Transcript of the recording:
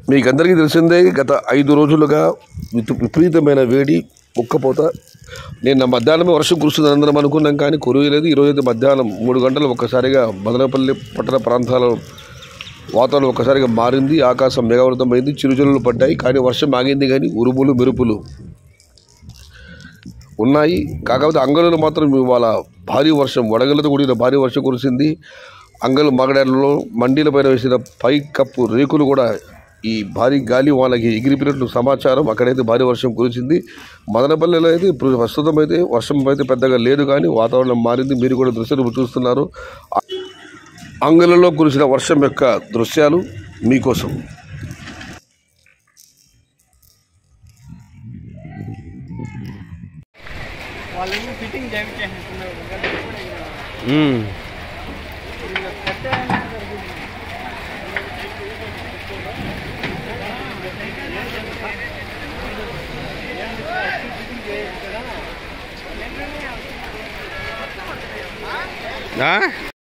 మీకు అందరికీ తెలిసిందే గత ఐదు రోజులుగా విత్- విపరీతమైన వేడి ఉక్కపోత నేను మధ్యాహ్నమే వర్షం కురుస్తుంది అందరం అనుకున్నాం కానీ కురియలేదు ఈరోజు అయితే మధ్యాహ్నం మూడు గంటలు ఒక్కసారిగా మదనపల్లి పట్టణ ప్రాంతాల వాతావరణం ఒక్కసారిగా మారింది ఆకాశం మేఘావృతమైంది చిరుజల్లులు పడ్డాయి కానీ వర్షం ఆగింది కానీ ఉరుములు మెరుపులు ఉన్నాయి కాకపోతే అంగళులు మాత్రం ఇవాళ భారీ వర్షం వడగలతో కూడిన భారీ వర్షం కురిసింది అంగలు మగడాలలో మండీల పైన వేసిన పై కప్పు రేకులు కూడా ఈ భారీ గాలి వాళ్ళకి ఎగిరిపోయినట్లు సమాచారం అక్కడైతే భారీ వర్షం కురిసింది మదనపల్లిలో అయితే ఇప్పుడు ప్రస్తుతం అయితే వర్షం అయితే పెద్దగా లేదు కానీ వాతావరణం మారింది మీరు కూడా దృశ్యాలు చూస్తున్నారు అంగలలో కురిసిన వర్షం యొక్క దృశ్యాలు మీకోసం వాళ్ళేమో ఫిట్టింగ్ చేయించేస్తున్నారు ఆ?